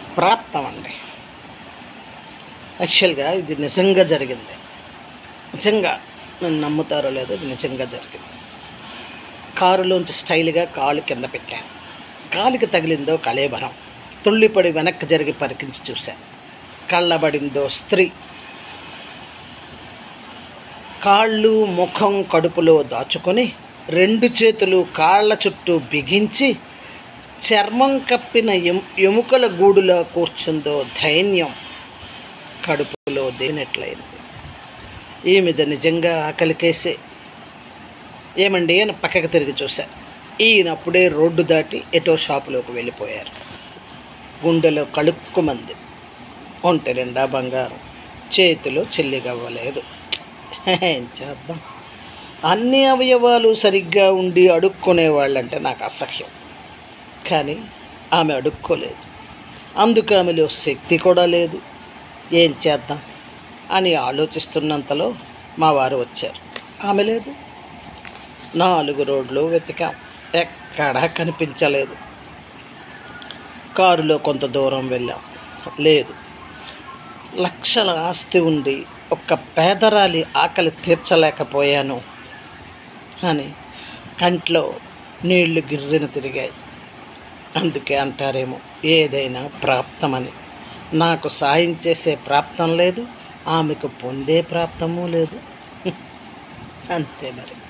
ప్రాప్తం అండి యాక్చువల్గా ఇది నిజంగా జరిగింది నిజంగా నన్ను నమ్ముతారో లేదో ఇది నిజంగా జరిగింది కారులోంచి స్టైల్గా కాలు కింద పెట్టాను కాలుకి తగిలిందో కళేబరం తుళ్ళిపడి వెనక్కి జరిగి పరికించి చూశాను కళ్ళబడిందో స్త్రీ కాళ్ళు ముఖం కడుపులో దాచుకొని రెండు చేతులు కాళ్ళ చుట్టూ బిగించి చర్మం కప్పిన ఎం ఎముకల గూడులో కూర్చుందో ధైన్యం కడుపులో దేనట్లయింది ఈ మీద నిజంగా ఆకలికేసే ఏమండి అని పక్కకి తిరిగి చూశా ఈయన అప్పుడే రోడ్డు దాటి ఎటో షాపులోకి వెళ్ళిపోయారు గుండెలో కలుక్కుమంది ఒంటి నిండా బంగారం చేతిలో చెల్లిగవ్వలేదు ఏం చేద్దాం అన్ని అవయవాలు సరిగ్గా ఉండి అడుక్కునే వాళ్ళంటే నాకు అసహ్యం కానీ ఆమె అడుక్కోలేదు అందుకు ఆమెలో శక్తి కూడా లేదు ఏం చేద్దాం అని ఆలోచిస్తున్నంతలో మా వారు వచ్చారు ఆమె లేదు నాలుగు రోడ్లు వెతికాం ఎక్కడా కనిపించలేదు కారులో కొంత దూరం వెళ్ళాం లేదు లక్షల ఆస్తి ఉండి ఒక్క పేదరాలి ఆకలి తీర్చలేకపోయాను అని కంట్లో నీళ్లు గిర్రిన తిరిగాయి అందుకే అంటారేమో ఏదైనా ప్రాప్తమని నాకు సాయం చేసే ప్రాప్తం లేదు ఆమెకు పొందే ప్రాప్తము లేదు అంతే మరి